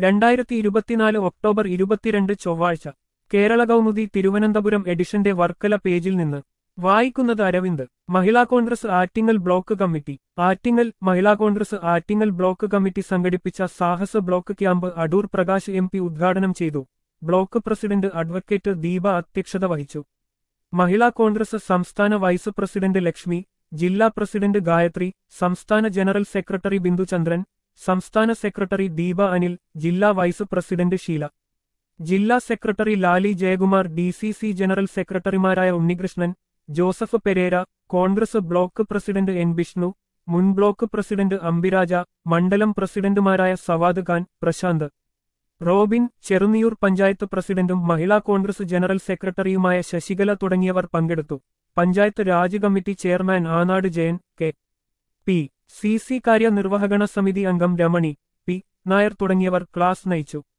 രണ്ടായിരത്തി ഇരുപത്തിനാല് ഒക്ടോബർ ഇരുപത്തിരണ്ട് ചൊവ്വാഴ്ച കേരള കൗമുദി തിരുവനന്തപുരം എഡിഷന്റെ വർക്കല പേജിൽ നിന്ന് വായിക്കുന്നത് Aravind Mahila Congress Attingal block committee Attingal Mahila Congress Attingal block committee സംഘടിപ്പിച്ച സാഹസ block camp Adoor Prakash M P ഉദ്ഘാടനം ചെയ്തു ബ്ലോക്ക് പ്രസിഡന്റ് അഡ്വക്കേറ്റ് ദീപ അധ്യക്ഷത വഹിച്ചു മഹിളാ കോൺഗ്രസ് സംസ്ഥാന വൈസ് പ്രസിഡന്റ് ലക്ഷ്മി ജില്ലാ പ്രസിഡന്റ് ഗായത്രി സംസ്ഥാന ജനറൽ സെക്രട്ടറി ബിന്ദുചന്ദ്രൻ സംസ്ഥാന സെക്രട്ടറി ദീപ അനിൽ ജില്ലാ വൈസ് പ്രസിഡന്റ് ഷീല ജില്ലാ secretary Lali Jayakumar D C C general സെക്രട്ടറിമാരായ Unnikrishnan Joseph Pereira Congress block president N Vishnu മുൻ ബ്ലോക്ക് പ്രസിഡന്റ് അംബിരാജ മണ്ഡലം പ്രസിഡന്റുമാരായ സവാദ് ഖാൻ പ്രശാന്ത് റോബിൻ ചെറുനിയൂർ പഞ്ചായത്ത് പ്രസിഡന്റും മഹിളാ കോൺഗ്രസ് ജനറൽ സെക്രട്ടറിയുമായ ശശികല തുടങ്ങിയവർ പങ്കെടുത്തു panchayat raj committee chairman Anad Jayan K P C C കാര്യനിർവഹണ സമിതി അംഗം രമണി പി നായർ തുടങ്ങിയവർ ക്ലാസ് നയിച്ചു